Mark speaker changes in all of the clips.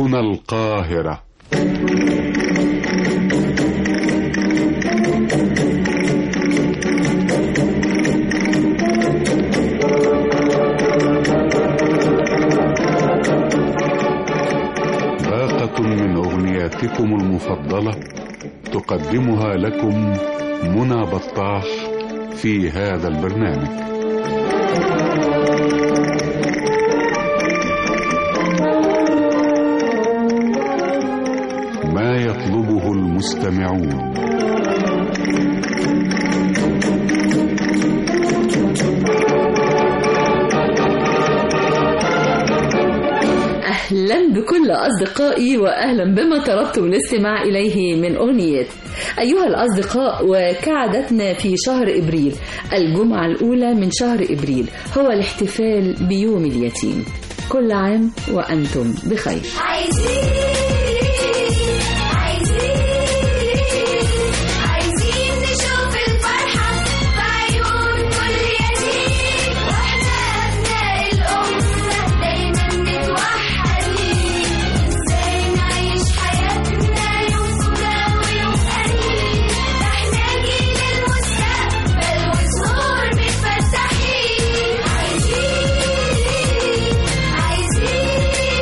Speaker 1: هنا القاهرة باقة من أغنياتكم المفضلة تقدمها لكم منى بطاح في هذا البرنامج ما يطلبه المستمعون
Speaker 2: أهلا بكل أصدقائي وأهلا بما طلبتم الاستماع إليه من أغنيات أيها الأصدقاء وكعادتنا في شهر إبريل الجمعة الأولى من شهر إبريل هو الاحتفال بيوم اليتيم كل عام وأنتم بخير
Speaker 3: عايزين عايزين عايزين نشوف الفرحة في عيون كل يتيم واحنا أبناء الأمة دايما متوحدين ازاي نعيش حياتنا يوم سوداء ويوم قريب ده احنا جيل المستقبل وزهور متفتحين عايزين عايزين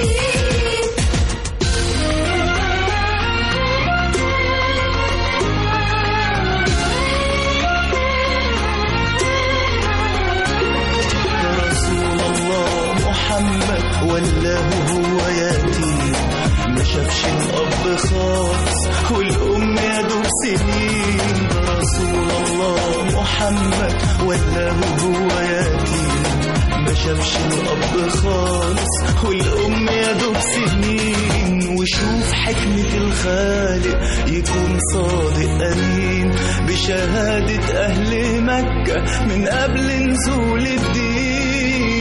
Speaker 4: رسول الله محمد ولاه هو يتيم ما شافش الأب خالص والأم يا دوب سنين رسول الله محمد ولاه هو يتيم ما شافش الأب خالص والأم يا دوب سنين وشوف حكمة الخالق يكون صادق أمين بشهادة أهل مكة من قبل نزول الدين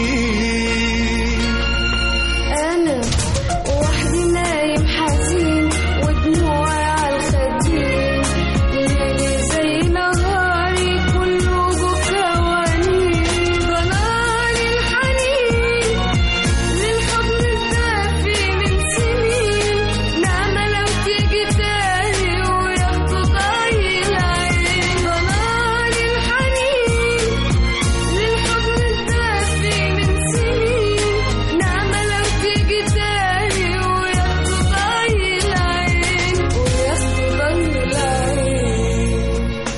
Speaker 3: أنا وحدي نايم حزين ودموعي على الخدين ليلي زي نهاري كله بكوانين ضلالي الحنين للحضن الدافي من سنين نعمة لو تيجي تاني وياخدوا ضي العين ضلالي الحنين للحضن الدافي من سنين نعمة لو تيجي تاني وياخدوا ضي العين وياخدوا ضي العين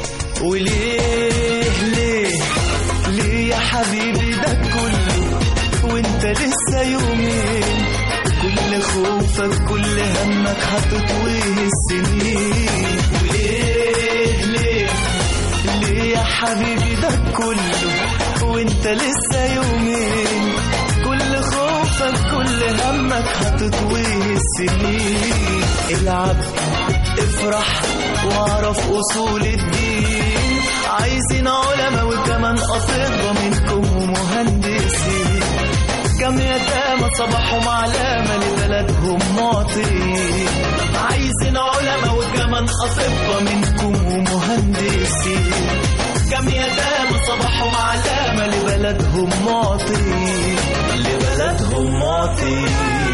Speaker 4: وليه ليه ليه يا حبيبي ده كله وانت لسه يومين كل خوفك كل همك هتطويه السنين وليه ليه ليه يا حبيبي ده كله وانت لسه يومين كل خوفك كل همك هتطويه السنين العب افرح واعرف اصول الدين عايزين علماء وكمان اطباء منكم ومهندسين كم يتامى صباحهم علامة لبلدهم معطين عايزين علماء وكمان أطباء منكم ومهندسين كم يتامى صباحهم علامة لبلدهم معطين لبلدهم معطين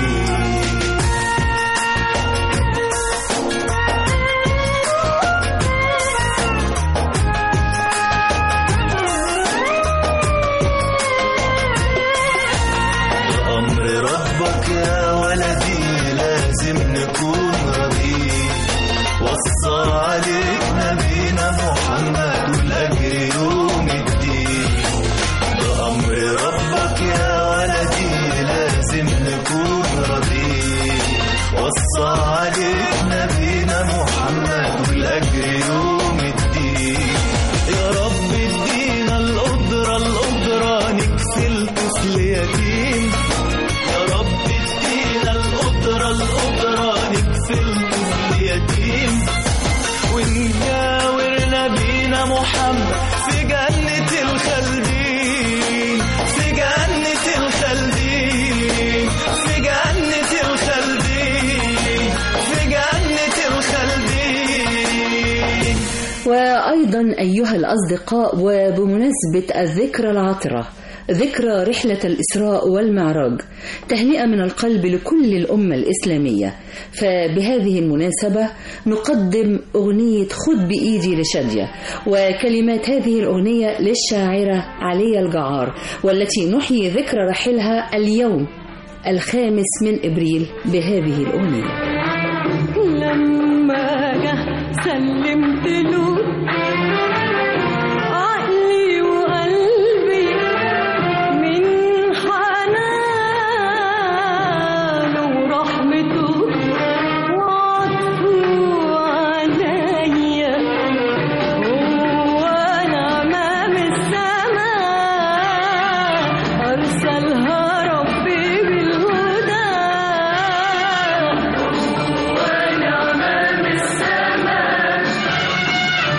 Speaker 4: أمر ربك يا ولدي لازم نكون راضيين وصى عليك نبينا محمد والأجر يوم الدين بأمر ربك يا ولدي لازم نكون راضيين وصى عليك نبينا محمد والأجر يوم الدين يا رب ادينا القدرة القدرة نكفي الطفل يتيم يا رب ادينا القدرة القدرة نكفي الطفل يتيم ونجاور نبينا محمد في جنة الخلدين في جنة الخلدين في جنة الخلدين في جنة الخلدين
Speaker 2: وأيضا أيها الأصدقاء وبمناسبة الذكرى العطرة ذكرى رحلة الإسراء والمعراج تهنئة من القلب لكل الأمة الإسلامية فبهذه المناسبة نقدم أغنية خد بإيدي لشادية وكلمات هذه الأغنية للشاعرة عليا الجعار والتي نحيي ذكرى رحلها اليوم الخامس من إبريل بهذه الأغنية
Speaker 5: لما جه سلمت له عقلي وقلبي من حنانه ورحمته وعطفه عليا هو نعمة من السماء أرسلها ربي بالهدى ونعمة من السماء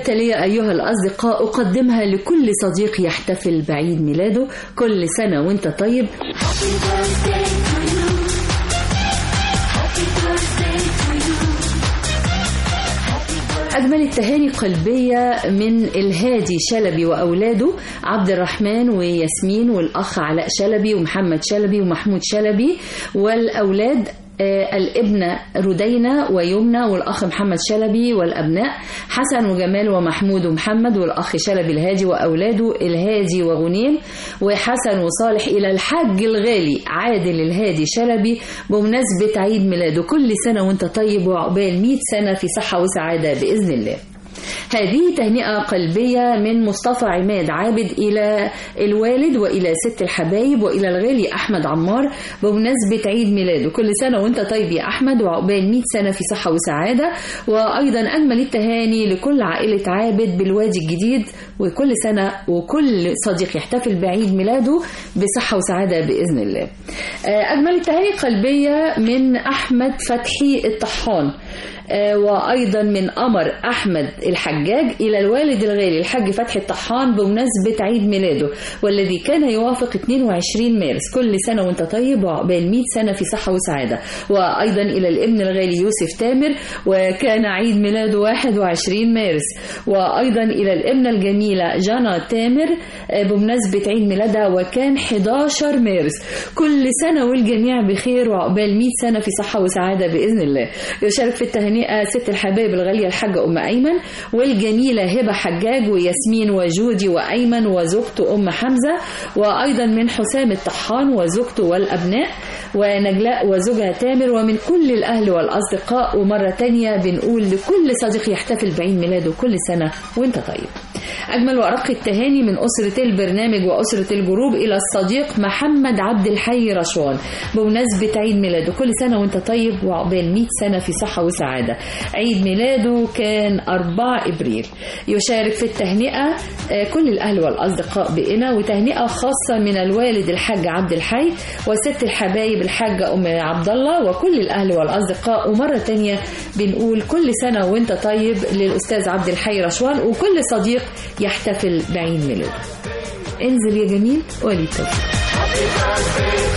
Speaker 2: التالية أيها الأصدقاء أقدمها لكل صديق يحتفل بعيد ميلاده كل سنة وانت طيب أجمل التهاني قلبية من الهادي شلبي وأولاده عبد الرحمن وياسمين والأخ علاء شلبي ومحمد شلبي ومحمود شلبي والأولاد آه، الابنة ردينة ويمنى والأخ محمد شلبي والأبناء حسن وجمال ومحمود ومحمد والأخ شلبي الهادي وأولاده الهادي وغنيم وحسن وصالح إلى الحاج الغالي عادل الهادي شلبي بمناسبة عيد ميلاده كل سنة وانت طيب وعقبال 100 سنة في صحة وسعادة بإذن الله هذه تهنئة قلبية من مصطفى عماد عابد إلى الوالد وإلى ست الحبايب وإلى الغالي أحمد عمار بمناسبة عيد ميلاده كل سنة وانت طيب يا أحمد وعقبال 100 سنة في صحة وسعادة وأيضا أجمل التهاني لكل عائلة عابد بالوادي الجديد وكل سنة وكل صديق يحتفل بعيد ميلاده بصحة وسعادة بإذن الله آه، أجمل التهاني قلبية من أحمد فتحي الطحان آه، وأيضا من قمر أحمد الحجاج إلى الوالد الغالي الحاج فتحي الطحان بمناسبة عيد ميلاده والذي كان يوافق 22 مارس كل سنة وانت طيب وعقبال 100 سنة في صحة وسعادة وأيضا إلى الابن الغالي يوسف تامر وكان عيد ميلاده 21 مارس وأيضا إلى الابنة الجميلة جانا تامر آه، بمناسبة عيد ميلادها وكان 11 مارس كل سنة والجميع بخير وعقبال 100 سنة في صحة وسعادة بإذن الله يشارك في التهنئة ست الحبايب الغالية الحاجة أم أيمن والجميلة هبة حجاج وياسمين وجودي وأيمن وزوجته أم حمزة وأيضا من حسام الطحان وزوجته والأبناء ونجلاء وزوجها تامر ومن كل الأهل والأصدقاء ومرة تانية بنقول لكل صديق يحتفل بعيد ميلاده كل سنة وانت طيب أجمل وأرق التهاني من أسرة البرنامج وأسرة الجروب إلى الصديق محمد عبد الحي رشوان بمناسبة عيد ميلاده كل سنة وأنت طيب وعقبال 100 سنة في صحة وسعادة عيد ميلاده كان 4 إبريل يشارك في التهنئة آه، كل الأهل والأصدقاء بقنا وتهنئة خاصة من الوالد الحاج عبد الحي وست الحبايب الحاجة أم عبد الله وكل الأهل والأصدقاء ومرة تانية بنقول كل سنة وأنت طيب للأستاذ عبد الحي رشوان وكل صديق يحتفل بعيد ميلاده انزل يا جميل ولي التوفيق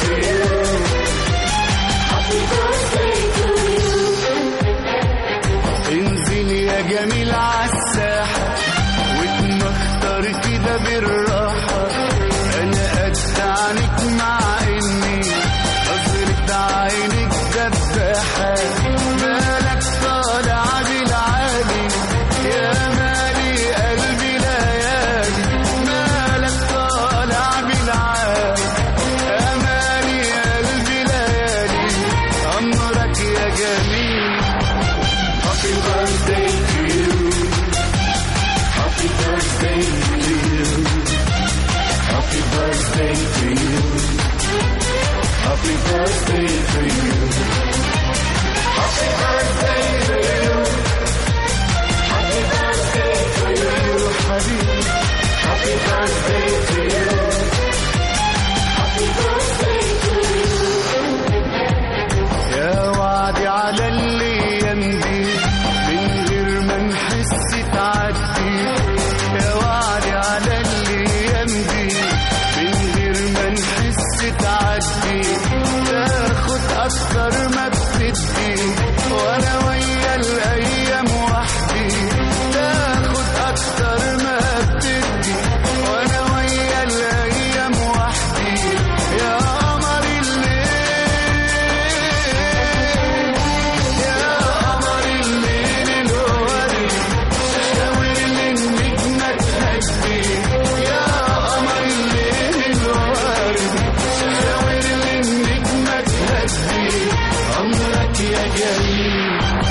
Speaker 4: انزل يا جميل عالساحة واتمختر كده بالراحة أنا قد عنك مع إني نظرة عينك دباحة مالك طالع بالعالي يا مالي قلبي ليالي مالك طالع بالعالي يا مالي قلبي ليالي أمرك يا جميل Happy birthday to you. Happy birthday to you. Happy birthday to you. Happy birthday to you. Happy birthday to you. Happy birthday to you, حبيبي. Happy birthday to you. Happy birthday to you. يا وعدي على الايام دي من غير ما نحس تعدي يا وعدي على الايام دي من غير ما نحس تعدي تاخد اكتر ما بتدي وانا ويا الايام وحدي تاخد اكتر ما بتدي وانا ويا الايام وحدي يا قمر الليل يا قمر الليل الورد شاور للنجمة تهدي يا قمر الليل الورد شاور للنجمة تهدي أمرك يا جميل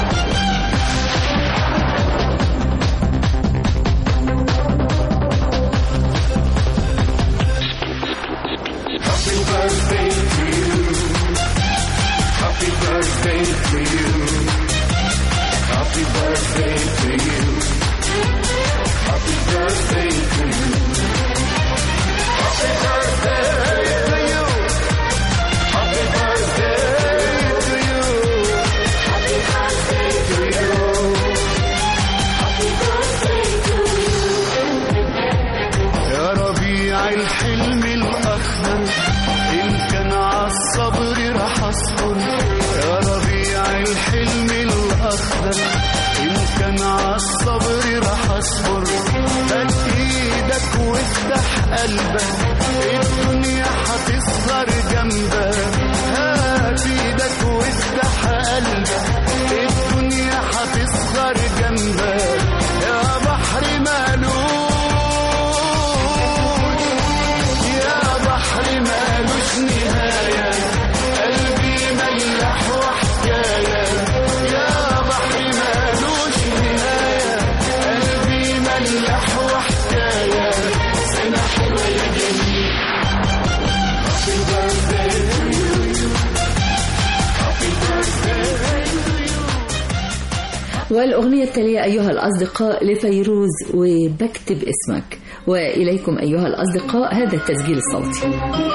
Speaker 4: Happy birthday to you. Happy birthday to you. Happy birthday to you. Happy birthday to you. Happy birthday to you. Happy birthday to you. Happy
Speaker 6: تصفر يا ربيع الحلم الأخضر إن كان عالصبر راح أصبر هات إيدك وافتح قلبك الدنيا هتصغر جنبك هات إيدك وافتح قلبك الدنيا هتصغر جنبك يا بحر مالوش يا بحر مالوش نهاية قلبي ملح وحكاية يا بحر مالوش نهاية قلبي ملح وحكاية سنة حلوة يا جميل Happy birthday to you Happy birthday to you
Speaker 2: والأغنية التالية أيها الأصدقاء لفيروز وبكتب اسمك وإليكم أيها الأصدقاء هذا التسجيل الصوتي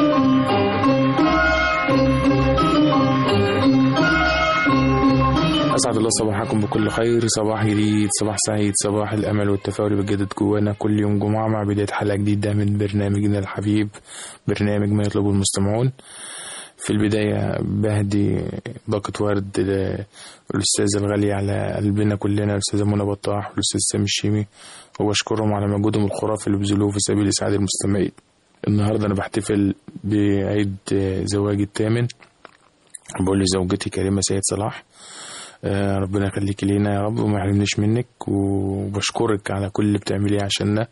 Speaker 7: أسعد الله صباحكم بكل خير صباح جديد صباح سعيد صباح الأمل والتفاؤل بيتجدد جوانا كل يوم جمعة مع بداية حلقة جديدة من برنامجنا الحبيب برنامج ما يطلبه المستمعون في البداية بهدي باقة ورد للأستاذة الغالية على قلبنا كلنا الأستاذة منى بطاح والأستاذ سامي الشيمي وبشكرهم على مجهودهم الخرافي اللي بذلوه في سبيل إسعاد المستمعين النهاردة أنا بحتفل بعيد زواجي الثامن بقول لزوجتي كريمة سيد صلاح آه، ربنا يخليكي لينا يا رب وما يحرمنيش منك وبشكرك على كل اللي بتعمليه عشاننا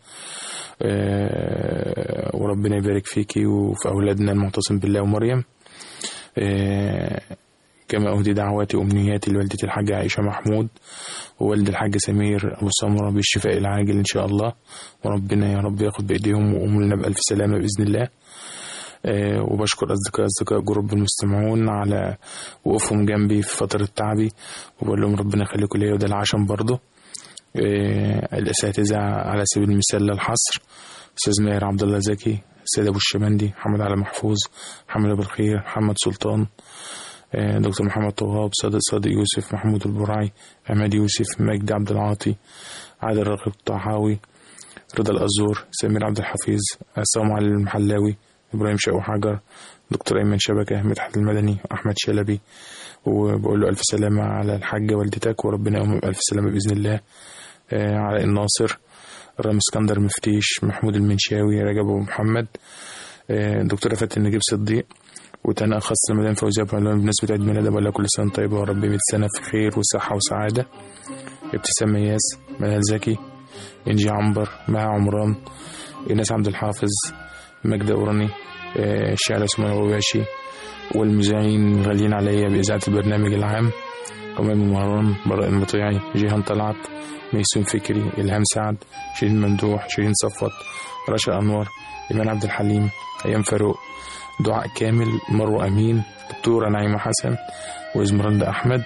Speaker 7: آه، وربنا يبارك فيكي وفي أولادنا المعتصم بالله ومريم آه، كما أهدي دعواتي وأمنياتي لوالدتي الحاجة عائشة محمود ووالد الحاج سمير أبو سمرة بالشفاء العاجل إن شاء الله وربنا يا رب ياخد بإيديهم ويقوم لنا بألف سلامة بإذن الله آه، وبشكر أصدقاء أصدقاء جروب المستمعون على وقوفهم جنبي في فترة تعبي وبقول لهم ربنا يخليكم ليا وده العشم برضه آه، الأساتذة على سبيل المثال للحصر أستاذ ماهر عبد الله زكي السيد أبو الشمندي محمد علي محفوظ محمد أبو الخير محمد سلطان آه، دكتور محمد طواب صادق صادق يوسف محمود البرعي عماد يوسف مجدي عبد العاطي عادل رغب الطحاوي رضا الأزور سمير عبد الحفيظ عصام علي المحلاوي إبراهيم شاو حجر دكتور أيمن شبكة مدحت المدني أحمد شلبي وبقول له ألف سلامة على الحاجة والدتك وربنا يقوم بألف سلامة بإذن الله آه، علاء الناصر رام اسكندر مفتيش محمود المنشاوي رجب أبو محمد آه، دكتورة فاتن نجيب صديق وتهنئة خاصة لمدام فوزية أبو علوان بمناسبة عيد ميلادها بقول لها كل سنة طيبة ورب 100 سنة في خير وصحة وسعادة ابتسام مياس منال زكي إنجي عنبر مها عمران إيناس عبد الحافظ مجدة أوراني آه، الشاعر اسماعيل الغواشي والمذيعين الغاليين عليا بإذاعة البرنامج العام كمان مهران براء المطيعي جيهان طلعت ميسون فكري إلهام سعد شيرين ممدوح شيرين صفوت رشا أنور إيمان عبد الحليم أيام فاروق دعاء كامل مروة أمين دكتورة نعيمة حسن وإزمرندا أحمد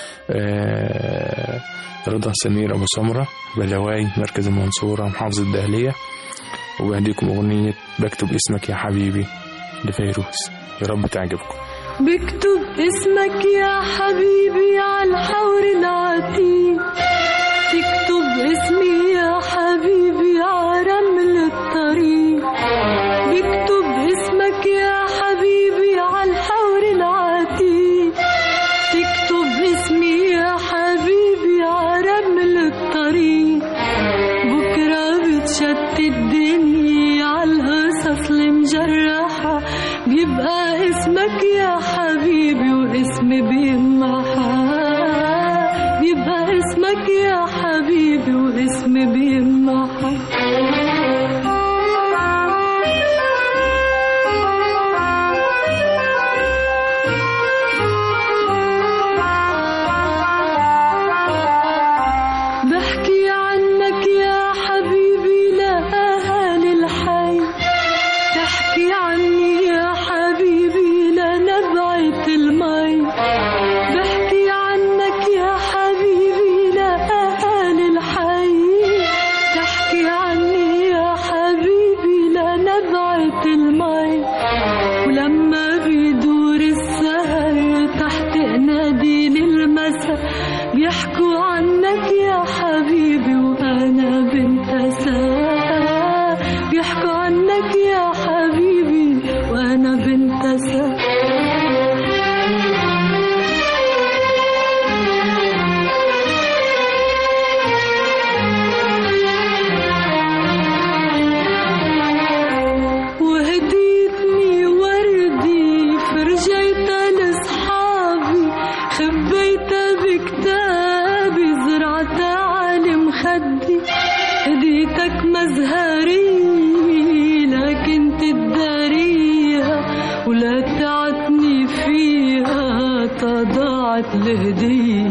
Speaker 7: آه، رضا سمير أبو سمرة بلواي مركز المنصورة محافظة الدهلية وبهديكم أغنية بكتب اسمك يا حبيبي لفيروز يا رب تعجبكم
Speaker 5: بكتب اسمك يا حبيبي على الحور العتيق تكتب اسمي يا حبيبي على رمل الطريق بكتب اسمك يا حبيبي على الحور العتيق تكتب اسمي يا حبيبي على رمل الطريق بكرة بتشتت الدنيا على القصص المجرحة بيبقى اسمك يا حبيبي واسمي بيمحى بيبقى اسمك يا حبيبي واسمي بيمحى بحكي عنك يا حبيبي لأهالي الحي تحكي عني يا حبيبي لنبعة المي بحكي عنك يا حبيبي لأهالي الحي تحكي تضاعت الهدية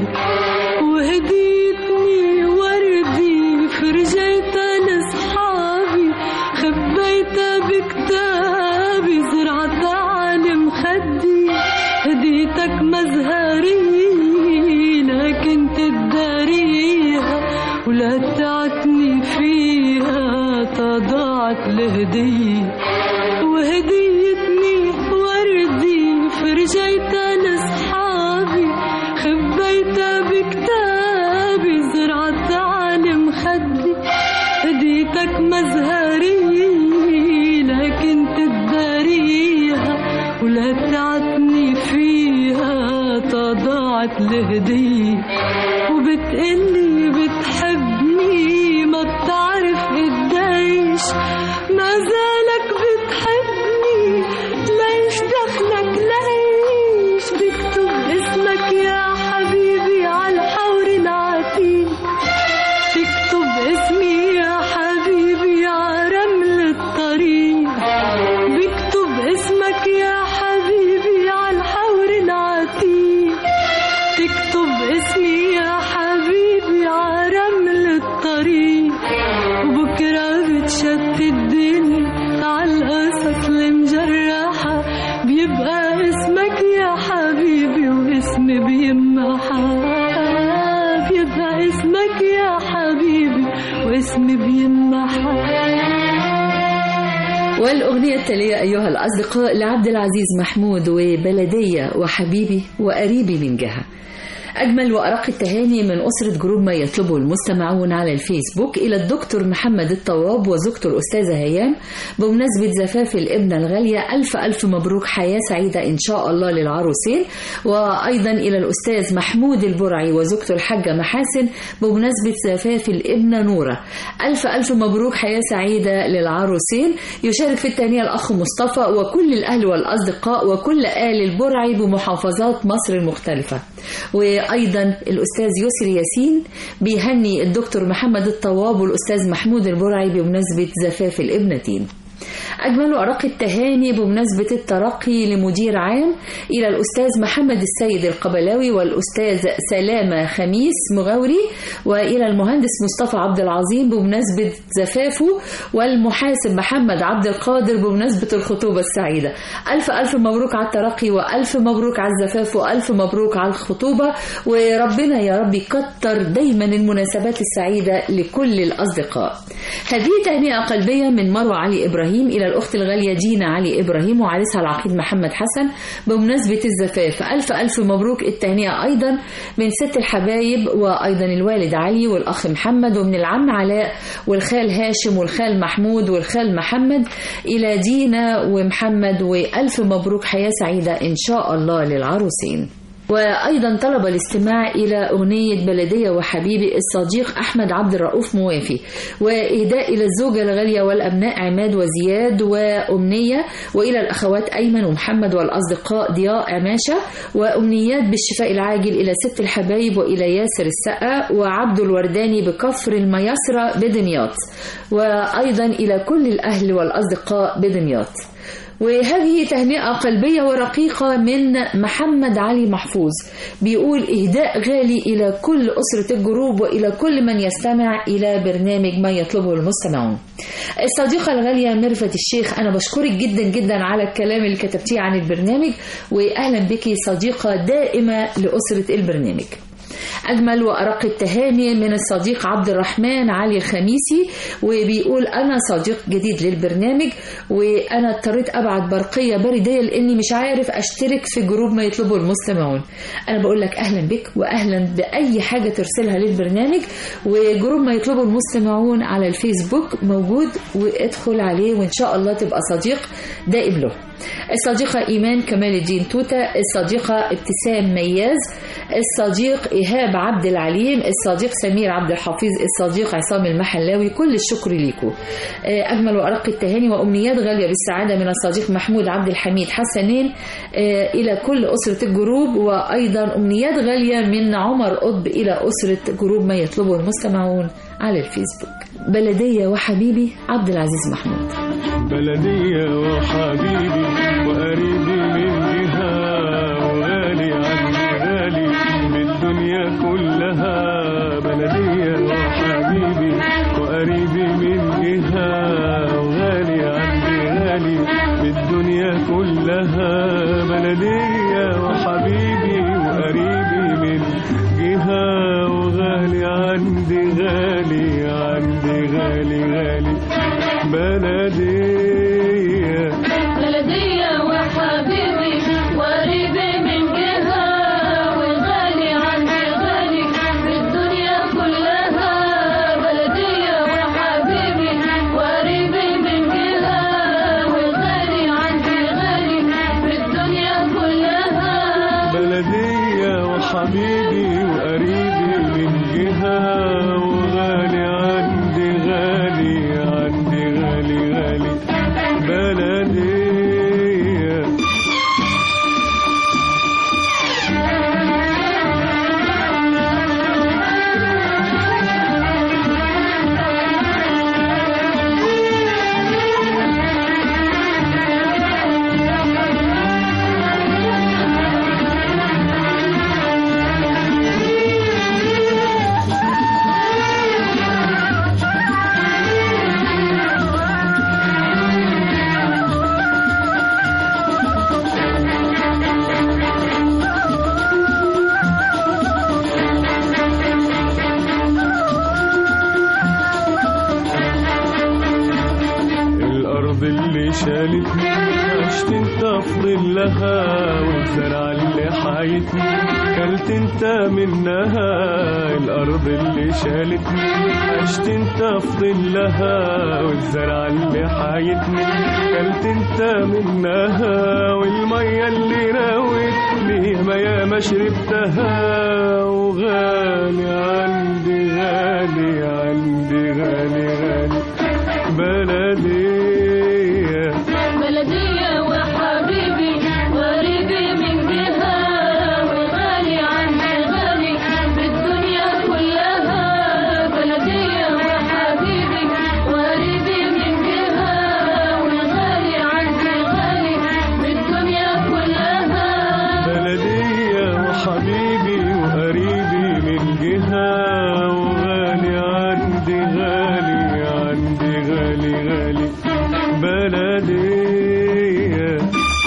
Speaker 5: وهديتني وردي فرجيتها لصحابي خبيتها بكتابي زرعتها على مخدي هديتك مزهرية لكن تداريها ولا تعتني فيها تضاعت الهدية وهديتني وردي فرجيتها لصحابي خبيتها بكتابي زرعتها على مخدي هديتك مزهرية لكن تداريها ولا تعتني فيها تضاعت الهدية وبتقلي بتحبني ما بتعرف قديش ما زالك بتحبني ليش دخلك ليش بكتب اسمك يا حبيبي عالحور العتيق تكتب اسمي يا حبيبي عرمل الطريق بكتب اسمك يا حبيبي عالحور العتيق تكتب اسمي يا حبيبي عرمل الطريق وبكرة بتشتت الدنيا عالقصص المجرحة بيبقى اسمك يا حبيبي واسمي بيمحى بيبقى اسمك يا حبيبي واسمي بيمحى
Speaker 2: والأغنية التالية أيها الأصدقاء لعبد العزيز محمود وبلدية وحبيبي وقريبي من جهة أجمل وأرق التهاني من أسرة جروب ما يطلبه المستمعون على الفيسبوك إلى الدكتور محمد الطواب وزوجته الأستاذة هيام بمناسبة زفاف الابنة الغالية ألف ألف مبروك حياة سعيدة إن شاء الله للعروسين وأيضا إلى الأستاذ محمود البرعي وزوجته الحاجة محاسن بمناسبة زفاف الابنة نورة ألف ألف مبروك حياة سعيدة للعروسين يشارك في التهنئة الأخ مصطفى وكل الأهل والأصدقاء وكل آل البرعي بمحافظات مصر المختلفة وأيضا الأستاذ يسري ياسين بيهني الدكتور محمد الطواب والأستاذ محمود البرعي بمناسبة زفاف الابنتين أجمل أرق التهاني بمناسبة الترقي لمدير عام إلى الأستاذ محمد السيد القبلاوي والأستاذ سلامة خميس مغاوري وإلى المهندس مصطفى عبد العظيم بمناسبة زفافه والمحاسب محمد عبد القادر بمناسبة الخطوبة السعيدة ألف ألف مبروك على الترقي وألف مبروك على الزفاف وألف مبروك على الخطوبة وربنا يا رب يكتر دايما المناسبات السعيدة لكل الأصدقاء هذه تهنئة قلبية من مروة علي إبراهيم إلى الأخت الغالية دينا علي إبراهيم وعريسها العقيد محمد حسن بمناسبة الزفاف ألف ألف مبروك التهنئة أيضا من ست الحبايب وأيضا الوالد علي والأخ محمد ومن العم علاء والخال هاشم والخال محمود والخال محمد إلى دينا ومحمد وألف مبروك حياة سعيدة إن شاء الله للعروسين وأيضا طلب الاستماع إلى أغنية بلدية وحبيبي الصديق أحمد عبد الرؤوف موافي وإهداء إلى الزوجة الغالية والأبناء عماد وزياد وأمنية وإلى الأخوات أيمن ومحمد والأصدقاء ضياء عماشة وأمنيات بالشفاء العاجل إلى ست الحبايب وإلى ياسر السقا وعبد الورداني بكفر الميسرة بدمياط وأيضا إلى كل الأهل والأصدقاء بدمياط وهذه تهنئة قلبية ورقيقة من محمد علي محفوظ بيقول إهداء غالي إلى كل أسرة الجروب وإلى كل من يستمع إلى برنامج ما يطلبه المستمعون الصديقة الغالية ميرفت الشيخ أنا بشكرك جدا جدا على الكلام اللي كتبتيه عن البرنامج وأهلا بك صديقة دائمة لأسرة البرنامج أجمل وأرق التهاني من الصديق عبد الرحمن علي الخميسي وبيقول أنا صديق جديد للبرنامج وأنا اضطريت أبعت برقية بريدية لأني مش عارف أشترك في جروب ما يطلبه المستمعون أنا بقول لك أهلا بك وأهلا بأي حاجة ترسلها للبرنامج وجروب ما يطلبه المستمعون على الفيسبوك موجود وادخل عليه وإن شاء الله تبقى صديق دائم له الصديقة إيمان كمال الدين توتة الصديقة ابتسام مياز الصديق إيهاب عبد العليم الصديق سمير عبد الحفيظ الصديق عصام المحلاوي كل الشكر ليكم أجمل وأرق التهاني وأمنيات غالية بالسعادة من الصديق محمود عبد الحميد حسنين إلى كل أسرة الجروب وأيضا أمنيات غالية من عمر قطب إلى أسرة جروب ما يطلبه المستمعون على الفيسبوك بلدية وحبيبي عبد العزيز محمود
Speaker 8: بلدية وحبيبي وقريبي من جهة وغالي عني الدنيا كلها بلدية وحبيبي وقريبي من جهة وغالي عندي غالي بالدنيا كلها بلدية وحبيبي وقريبي من جهة وغالي عندي غالي عندي غالي غالي بلدية
Speaker 5: بلدية وحبيبي وقريبي من جهة وغالي عندي غالي بالدنيا كلها بلدية وحبيبي وقريبي من جهة وغالي عندي غالي بالدنيا كلها
Speaker 8: بلدية وحبيبي وقريبي من جهة وغالي عندي غالي عندي غالي غالي بلدية الأرض اللي شالتني عشت انت في ظلها والزرع اللي حايتني كلت انت منها الأرض اللي شالتني عشت انت في ظلها والزرع اللي حايتني كلت انت منها والمية اللي راوتني ما ياما شربتها وغالي عندي غالي عندي غالي غالي بلدية
Speaker 5: بلدية وحبيبي وقريبي من جهة وغالي عندي غالي بالدنيا كلها بلدية وحبيبي وقريبي من جهة وغالي عندي غالي بالدنيا كلها
Speaker 8: بلدية وحبيبي وقريبي من جهة وغالي عندي غالي عندي غالي غالي بلدية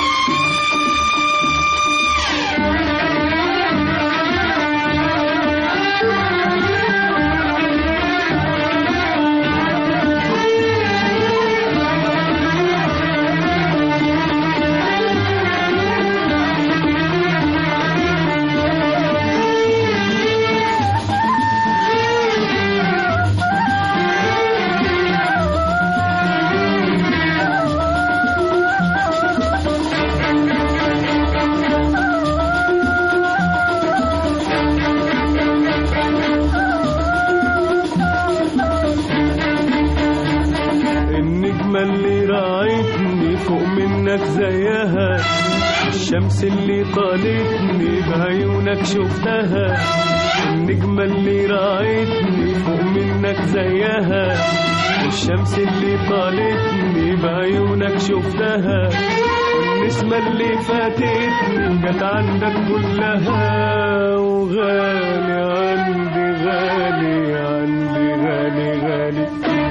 Speaker 8: النجمة اللي راعتني فوق منك زيها الشمس اللي طالتني بعيونك شفتها النجمة اللي راعتني فوق منك زيها الشمس اللي طالتني بعيونك شفتها والنسمة اللي فاتتني جت عندك كلها وغالي عندي غالي عندي غالي غالي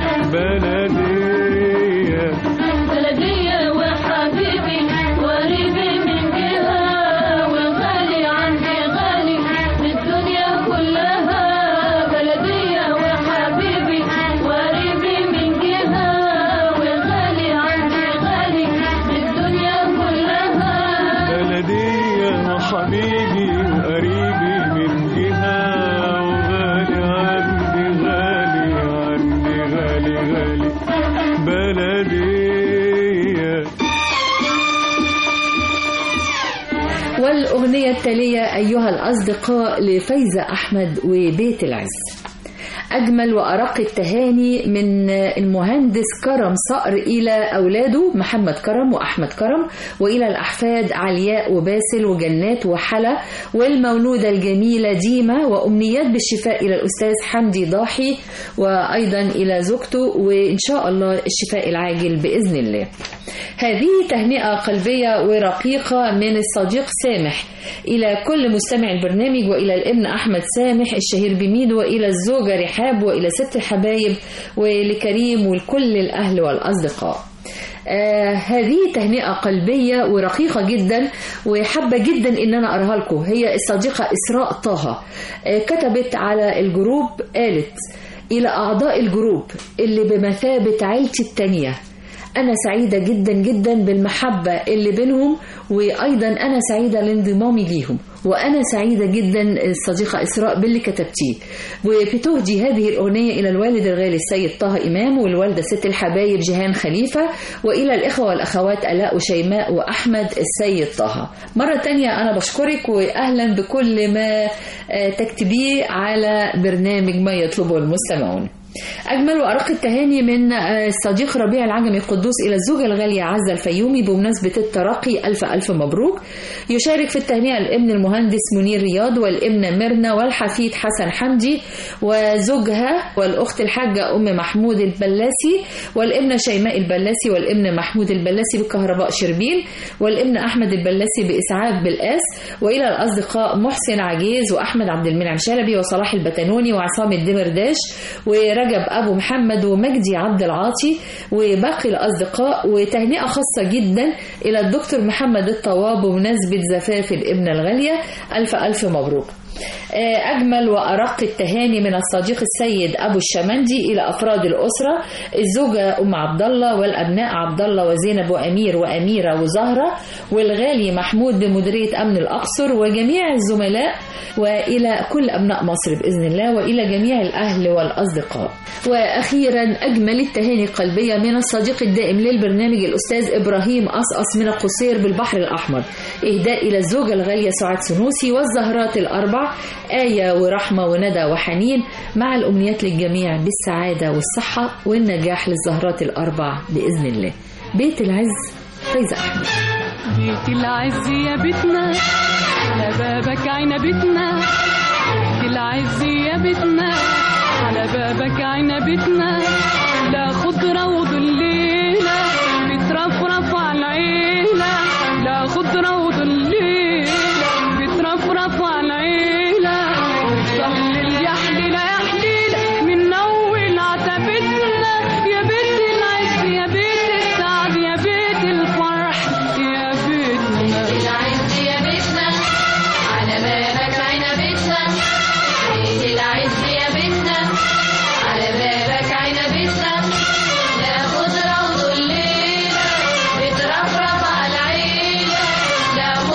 Speaker 8: بلدية
Speaker 5: بلدية وحبيبي وقريبي من جهة وغالي عندي غالي بالدنيا كلها بلدية وحبيبي وقريبي من جهة وغالي عندي غالي بالدنيا كلها
Speaker 8: بلدية وحبيبي وقريبي من جهة وغالي عندي غالي عندي غالي غالي بلدية
Speaker 2: والأغنية التالية أيها الأصدقاء لفايزة أحمد وبيت العز أجمل وأرق التهاني من المهندس كرم صقر إلى أولاده محمد كرم وأحمد كرم وإلى الأحفاد علياء وباسل وجنات وحلا والمولودة الجميلة ديما وأمنيات بالشفاء إلى الأستاذ حمدي ضاحي وأيضا إلى زوجته وإن شاء الله الشفاء العاجل بإذن الله هذه تهنئة قلبية ورقيقة من الصديق سامح إلى كل مستمع البرنامج وإلى الابن أحمد سامح الشهير بميد وإلى الزوجة رحاب وإلى ست الحبايب ولكريم ولكل الأهل والأصدقاء آه هذه تهنئة قلبية ورقيقة جدا وحابة جدا ان انا اقراها لكم هي الصديقة اسراء طه آه كتبت على الجروب قالت الى اعضاء الجروب اللي بمثابة عيلتي التانية أنا سعيدة جدا جدا بالمحبة اللي بينهم وأيضا أنا سعيدة لانضمامي ليهم وأنا سعيدة جدا الصديقة إسراء باللي كتبتيه وبتهدي هذه الأغنية إلى الوالد الغالي السيد طه إمام والوالدة ست الحبايب جيهان خليفة وإلى الإخوة والأخوات ألاء وشيماء وأحمد السيد طه مرة تانية أنا بشكرك وأهلا بكل ما آه، تكتبيه على برنامج ما يطلبه المستمعون أجمل وأرق التهاني من آه، الصديق ربيع العجمي القدوس إلى الزوجة الغالية عزة الفيومي بمناسبة الترقي ألف ألف مبروك يشارك في التهنئة الابن المهندس منير رياض والابنة ميرنا والحفيد حسن حمدي وزوجها والأخت الحاجة أم محمود البلاسي والابنة شيماء البلاسي والابن محمود البلاسي بكهرباء شربين والابن أحمد البلاسي بإسعاف بالقاس وإلى الأصدقاء محسن عجيز وأحمد عبد المنعم شلبي وصلاح البتنوني وعصام الدمرداش ورجب أبو محمد ومجدي عبد العاطي وباقي الأصدقاء وتهنئة خاصة جدا إلى الدكتور محمد الطواب بمناسبة زفاف الابنة الغالية ألف ألف مبروك آه، أجمل وأرق التهاني من الصديق السيد أبو الشمندي إلى أفراد الأسرة الزوجة أم عبد الله والأبناء عبد الله وزينب وأمير وأميرة وزهرة والغالي محمود بمديرية أمن الأقصر وجميع الزملاء وإلى كل أبناء مصر بإذن الله وإلى جميع الأهل والأصدقاء وأخيرا أجمل التهاني القلبية من الصديق الدائم للبرنامج الأستاذ إبراهيم أصأص من القصير بالبحر الأحمر إهداء إلى الزوجة الغالية سعاد سنوسي والزهرات الأربع آية ورحمة وندى وحنين مع الأمنيات للجميع بالسعادة والصحة والنجاح للزهرات الأربع بإذن الله بيت العز فايزة أحمد
Speaker 9: بيت العز يا بيتنا على بابك عنبتنا بيت العز يا بيتنا على بابك عنبتنا لا خضرة وظليلة بترفرف على العيلة لا خضرة وظليلة بترفرف على العيلة وتضلل يا حليلة يا حليلة من أول عتبتنا يا بيت العز يا بيت السعد يا بيت الفرح يا بيتنا
Speaker 5: العز يا بيتنا على بابك عنبتنا بيت العز يا بيتنا على بابك عنبتنا لا خضرة وظليلة بترفرف على العيلة لا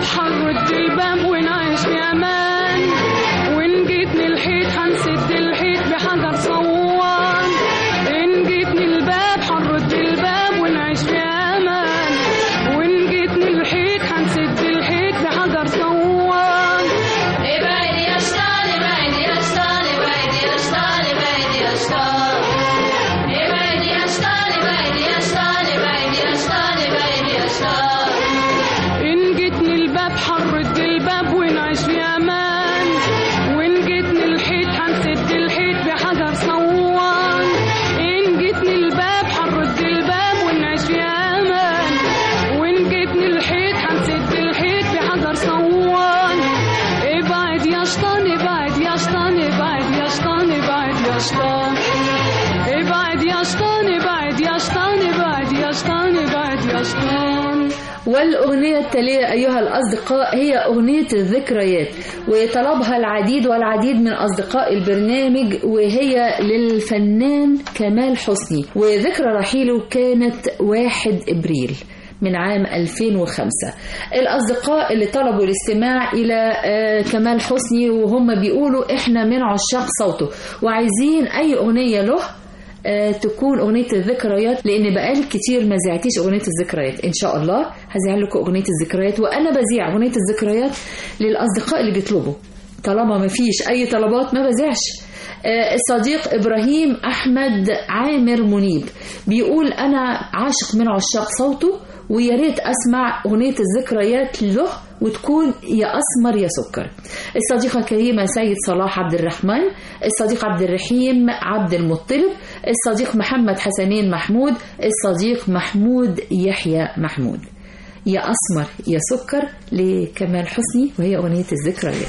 Speaker 9: هنرد الباب ونعيش في امان وان جيتني الحيط هنسد الحيط بحجر صوان ان جيتني الباب هنرد الباب ونعيش في امان وان جيتني الحيط هنسد الحيط بحجر صوان
Speaker 5: ابعد يا شطان ابعد يا شطان ابعد يا شطان ابعد يا شطان ابعد يا شطان ابعد يا شطان ابعد يا شطان ابعد يا شطان
Speaker 9: إن جيتني الباب هنرد الباب ونعيش في أمان وإن جيتني الحيط هنسد الحيط بحجر صوان إن جيتني الباب هنرد الباب ونعيش في أمان وإن جيتني الحيط هنسد الحيط بحجر صوان ابعد يا شطان ابعد يا شطان ابعد يا شطان ابعد يا شطان ابعد يا شطان ابعد يا شطان ابعد يا شطان ابعد يا شطان
Speaker 2: والأغنية التالية أيها الأصدقاء هي أغنية الذكريات وطلبها العديد والعديد من أصدقاء البرنامج وهي للفنان كمال حسني وذكرى رحيله كانت 1 إبريل من عام 2005 الأصدقاء اللي طلبوا الاستماع إلى آه، كمال حسني وهم بيقولوا إحنا من عشاق صوته وعايزين أي أغنية له آه، تكون أغنية الذكريات لأن بقالي كتير ما زعتيش أغنية الذكريات إن شاء الله هزيع لكم أغنية الذكريات وأنا بذيع أغنية الذكريات للأصدقاء اللي بيطلبوا طالما ما فيش أي طلبات ما بذيعش آه، الصديق إبراهيم أحمد عامر منيب بيقول أنا عاشق من عشاق صوته ويا ريت أسمع أغنية الذكريات له وتكون يا أسمر يا سكر الصديقة الكريمة سيد صلاح عبد الرحمن الصديق عبد الرحيم عبد المطلب الصديق محمد حسنين محمود الصديق محمود يحيى محمود يا أسمر يا سكر لكمال حسني وهي أغنية الذكريات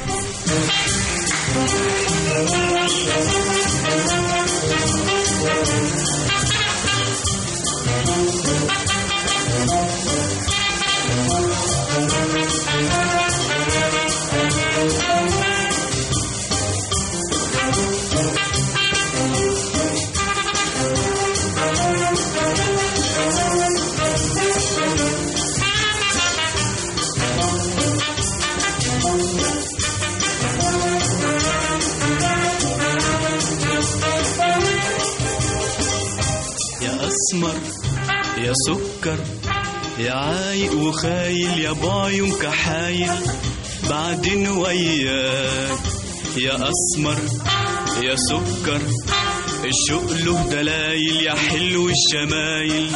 Speaker 10: يا أسمر يا سكر يا عايق وخايل يا بايم كحايل بعدين وياك يا أسمر يا سكر الشوق له دلايل يا حلو الشمايل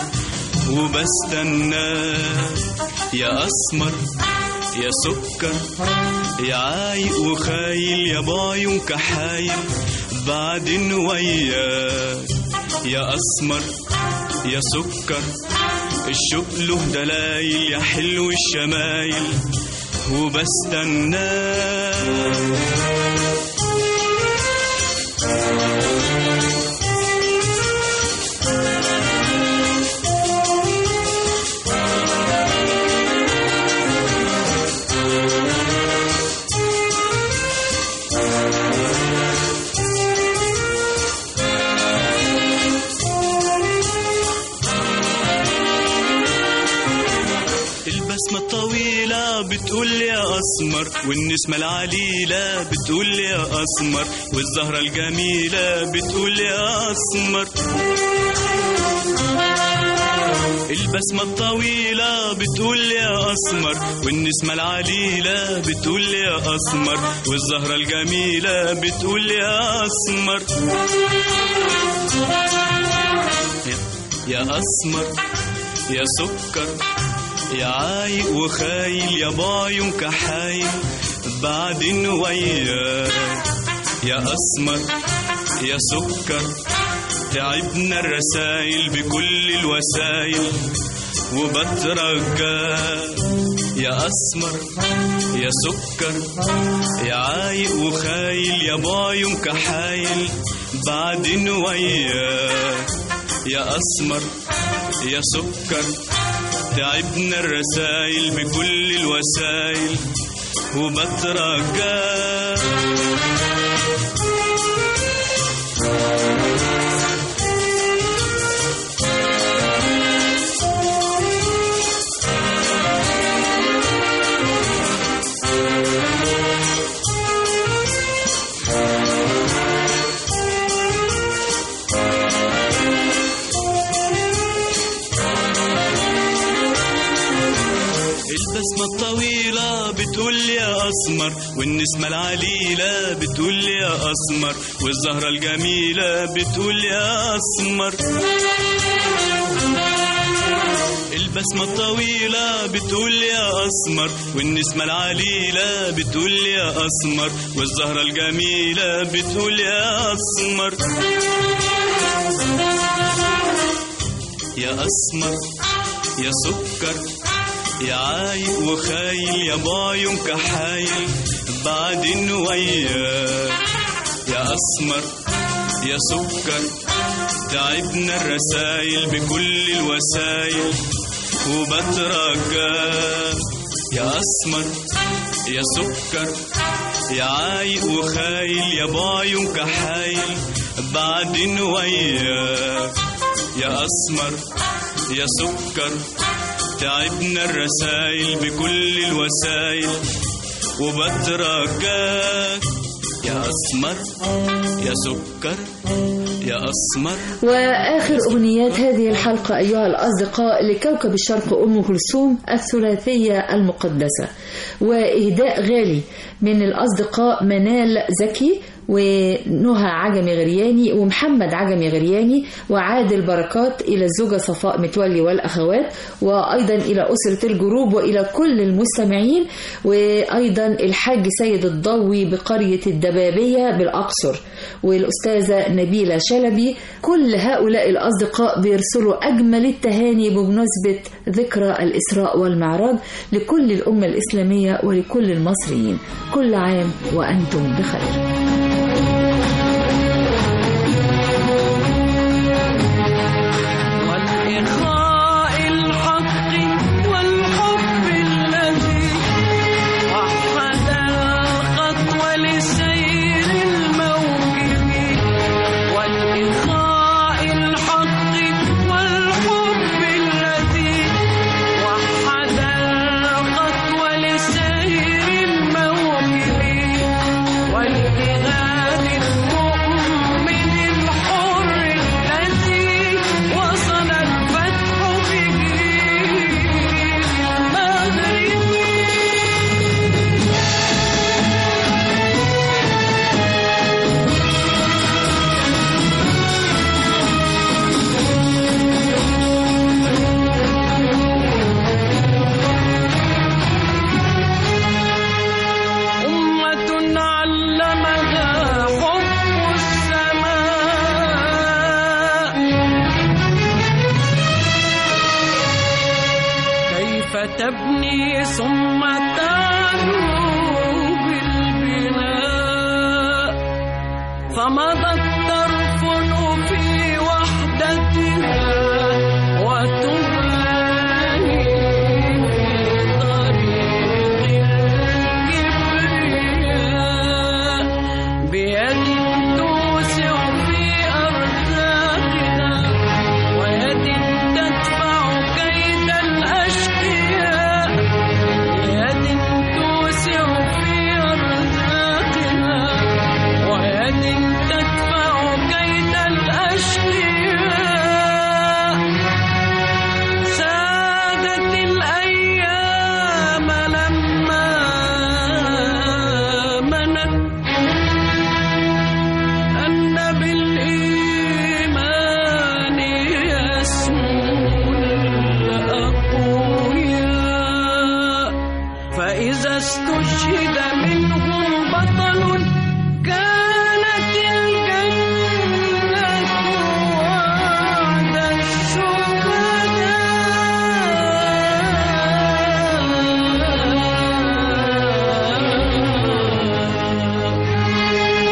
Speaker 10: وبستناك يا أسمر يا سكر يا عايق وخايل يا بايم كحايل بعدين وياك يا أسمر يا سكر الشوق له دلايل يا حلو الشمايل وبستناك البسمة الطويلة بتقول يا أسمر والنسمة العليلة بتقول يا أسمر والزهرة الجميلة بتقول يا أسمر البسمة الطويلة بتقول يا أسمر والنسمة العليلة بتقول يا أسمر والزهرة الجميلة بتقول يا أسمر يا- يا أسمر يا سكر يا عايق وخايل يا بايم كحايل بعدين وياك يا أسمر يا سكر تعبنا الرسايل بكل الوسايل وبترجاك يا أسمر يا سكر يا عايق وخايل يا بايم كحايل بعدين وياك يا أسمر يا سكر تعبنا الرسايل بكل الوسايل وبترجاك البسمة الطويلة بتقول يا أسمر والنسمة العليلة بتقول يا أسمر والزهرة الجميلة بتقول يا أسمر البسمة الطويلة بتقول يا أسمر والنسمة العليلة بتقول يا أسمر والزهرة الجميلة بتقول يا أسمر يا أسمر يا سكر يا عايق وخايل يا بايم كحايل بعدين وياك يا أسمر يا سكر تعبنا الرسايل بكل الوسايل وبترجاك يا أسمر يا سكر يا عايق وخايل يا بايم كحايل بعدين وياك يا أسمر يا سكر تعبنا الرسايل بكل الوسايل وبترجاك يا أسمر يا سكر يا أسمر
Speaker 2: وآخر أغنيات هذه الحلقة أيها الأصدقاء لكوكب الشرق أم كلثوم الثلاثية المقدسة وإهداء غالي من الأصدقاء منال زكي ونهى عجمي غرياني ومحمد عجمي غرياني وعادل بركات إلى الزوجة صفاء متولي والأخوات وأيضا إلى أسرة الجروب وإلى كل المستمعين وأيضا الحاج سيد الضوي بقرية الدبابية بالأقصر والأستاذة نبيلة شلبي كل هؤلاء الأصدقاء بيرسلوا أجمل التهاني بمناسبة ذكرى الإسراء والمعراج لكل الأمة الإسلامية ولكل المصريين كل عام وأنتم بخير
Speaker 9: والإخاء الحق والحب الذي وحد الخطوة لسير الموكب والإخاء الحق والحب الذي وحد الخطوة لسير الموكب والإغاث المؤمن الحر الذي وصل الفتح به المغرب أمة علمها حب السماء كيف تبني ثم تعلو بالبناء فمضت ترفن في وحدتها وتباني في طريق الكبرياء بيد توسع في أرزاقنا ويد تدفع كيد الأشقياء بيد توسع في أرزاقنا ويد تدفع كيد الأشقياء سادت الأيام لما منت أن بالإيمان يسمو الأقوياء فإذا استشهد منهم بطل كانت الجنة وعد الشهداء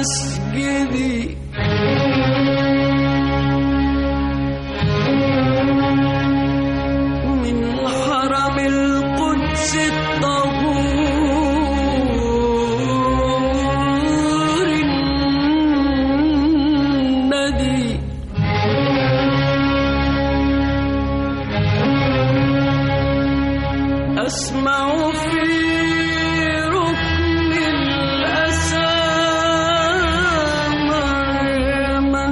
Speaker 11: مسجدي من حرم القدس الطهور الندي أسمع في ركن الأسى مريما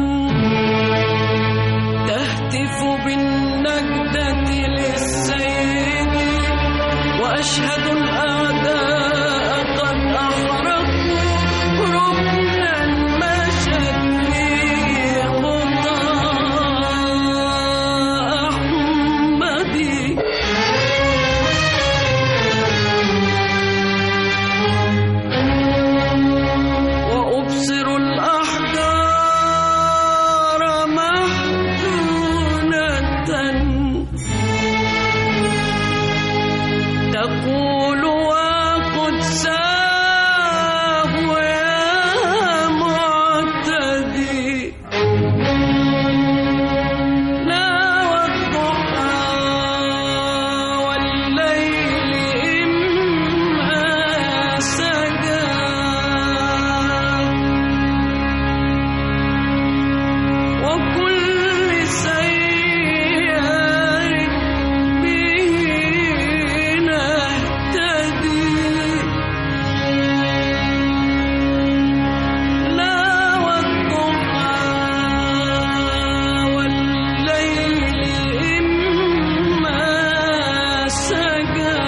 Speaker 11: تهتف بالنجدة للسيد وأشهد الأعداء قد أحرقوا ركنا مشت فيه خطى أحمدي وأبصر الأحجار مهدونة تقول وقد ساه يا معتدي لا والضحى والليل إما سجى وكل سيار به نهتدي لا والضحى والليل إما سجى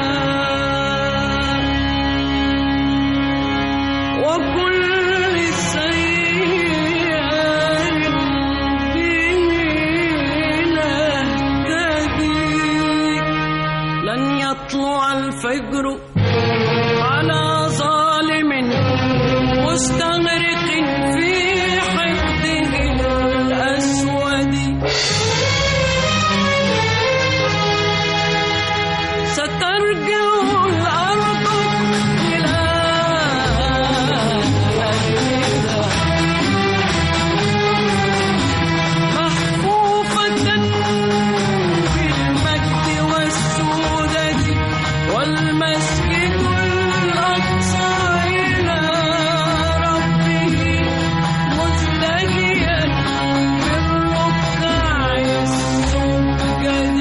Speaker 11: وكل سيار به نهتدي لن يطلع الفجر على ظالم مستغرق في حقده الأسود سترجع الأرض إلى أهلها محفوفة بالمجد والسودة والمسجد الأقصى إلى ربه مزدهيا بالركع السجد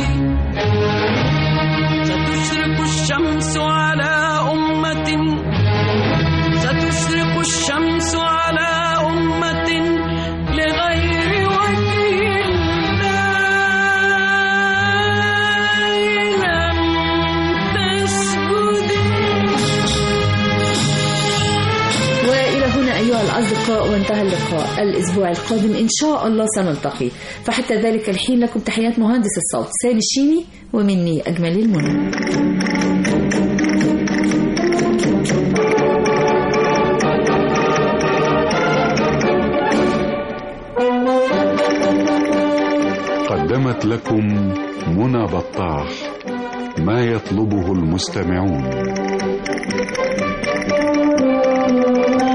Speaker 11: ستشرق الشمس على أمة ستشرق الشمس على أمة لغير وجه الله لم تسجدي
Speaker 2: وإلى هنا أيها الأصدقاء وانتهى اللقاء الأسبوع القادم إن شاء الله سنلتقي فحتى ذلك الحين لكم تحيات مهندس الصوت سامي الشيني ومني أجمل المنى
Speaker 1: قدمت لكم منى بطاح ما يطلبه المستمعون